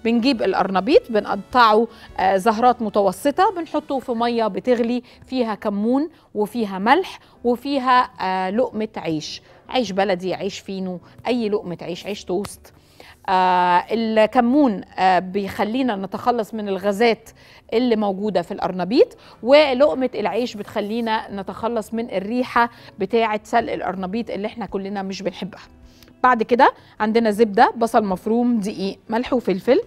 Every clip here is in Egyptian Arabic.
بنجيب القرنبيط بنقطعه آه، زهرات متوسطه بنحطه في ميه بتغلي فيها كمون وفيها ملح وفيها آه، لقمه عيش عيش بلدي عيش فينو اي لقمه عيش عيش توست آه الكمون آه بيخلينا نتخلص من الغازات اللي موجوده في القرنبيط ولقمه العيش بتخلينا نتخلص من الريحه بتاعه سلق القرنبيط اللي احنا كلنا مش بنحبها بعد كده عندنا زبده بصل مفروم دقيق ملح وفلفل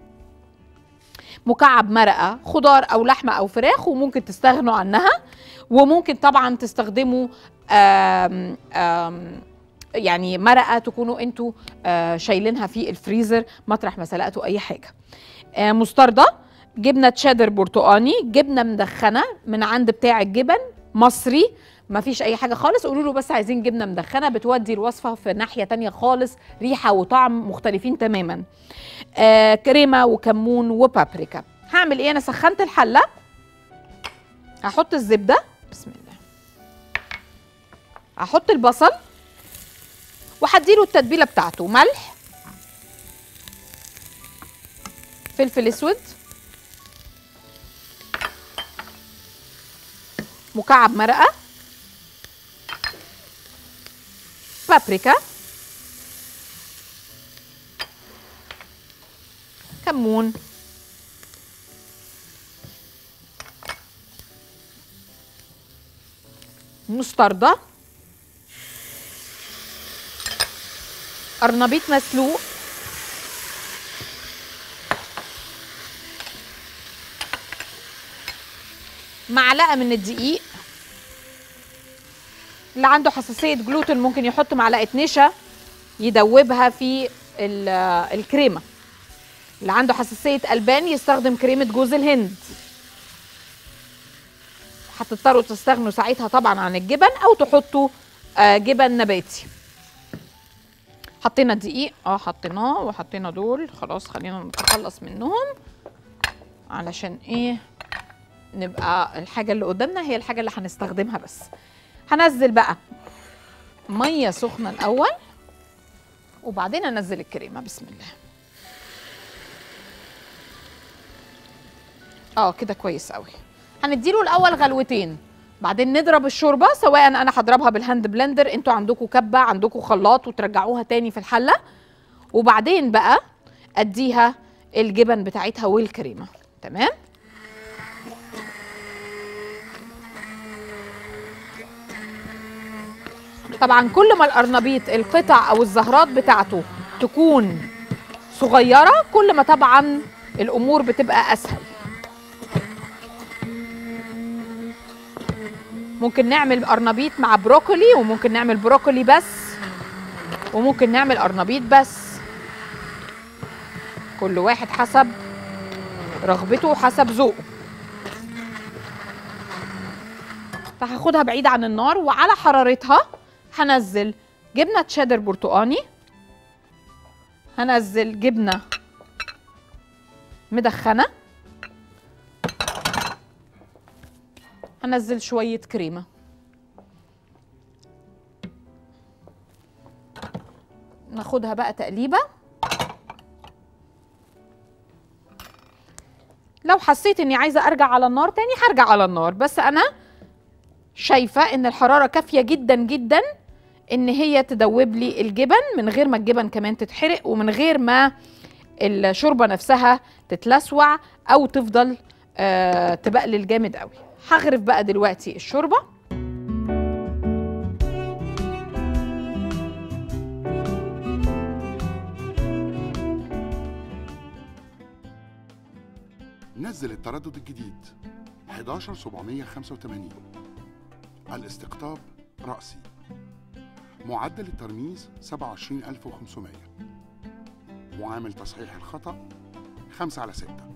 مكعب مرقه خضار او لحمه او فراخ وممكن تستغنوا عنها وممكن طبعا تستخدموا آم آم يعني مرقه تكونوا انتوا آه، شايلينها في الفريزر مطرح ما سلقتوا اي حاجه آه، مستردة جبنه تشيدر برتقاني جبنه مدخنه من عند بتاع الجبن مصري ما فيش اي حاجه خالص قولوا له بس عايزين جبنه مدخنه بتودي الوصفه في ناحيه تانية خالص ريحه وطعم مختلفين تماما آه كريمه وكمون وبابريكا هعمل ايه انا سخنت الحله هحط الزبده بسم الله هحط البصل وهديله التتبيله بتاعته ملح فلفل اسود مكعب مرقه بابريكا كمون مستردة قرنبيط مسلوق معلقة من الدقيق اللي عنده حساسية جلوتين ممكن يحط معلقة نشا يدوبها في ال- الكريمة اللي عنده حساسية ألبان يستخدم كريمة جوز الهند هتضطروا تستغنوا ساعتها طبعا عن الجبن أو تحطوا آه، جبن نباتي حطينا الدقيق اه حطيناه وحطينا دول خلاص خلينا نتخلص منهم علشان ايه نبقى الحاجة اللي قدامنا هي الحاجة اللي هنستخدمها بس هنزل بقى مية سخنة الأول وبعدين انزل الكريمة بسم الله اه كده كويس قوي هنديله الاول غلوتين بعدين نضرب الشوربه سواء انا هضربها بالهاند بلندر انتوا عندكم كبه عندكم خلاط وترجعوها تاني في الحله وبعدين بقى اديها الجبن بتاعتها والكريمه تمام طبعا كل ما القرنبيط القطع او الزهرات بتاعته تكون صغيره كل ما طبعا الامور بتبقى اسهل ممكن نعمل قرنبيط مع بروكولي وممكن نعمل بروكولي بس وممكن نعمل قرنبيط بس كل واحد حسب رغبته وحسب ذوقه فهاخدها بعيد عن النار وعلى حرارتها هنزل جبنه تشيدر برتقاني هنزل جبنه مدخنه هنزل شويه كريمه ناخدها بقى تقليبه لو حسيت اني عايزه ارجع على النار تاني هرجع على النار بس انا شايفه ان الحراره كافيه جدا جدا ان هي تدوب لي الجبن من غير ما الجبن كمان تتحرق ومن غير ما الشوربه نفسها تتلسوع او تفضل آه تبقلل جامد قوي هغرف بقى دلوقتي الشوربه نزل التردد الجديد 11785 الاستقطاب رأسي معدل الترميز 27500 معامل تصحيح الخطأ 5 على 6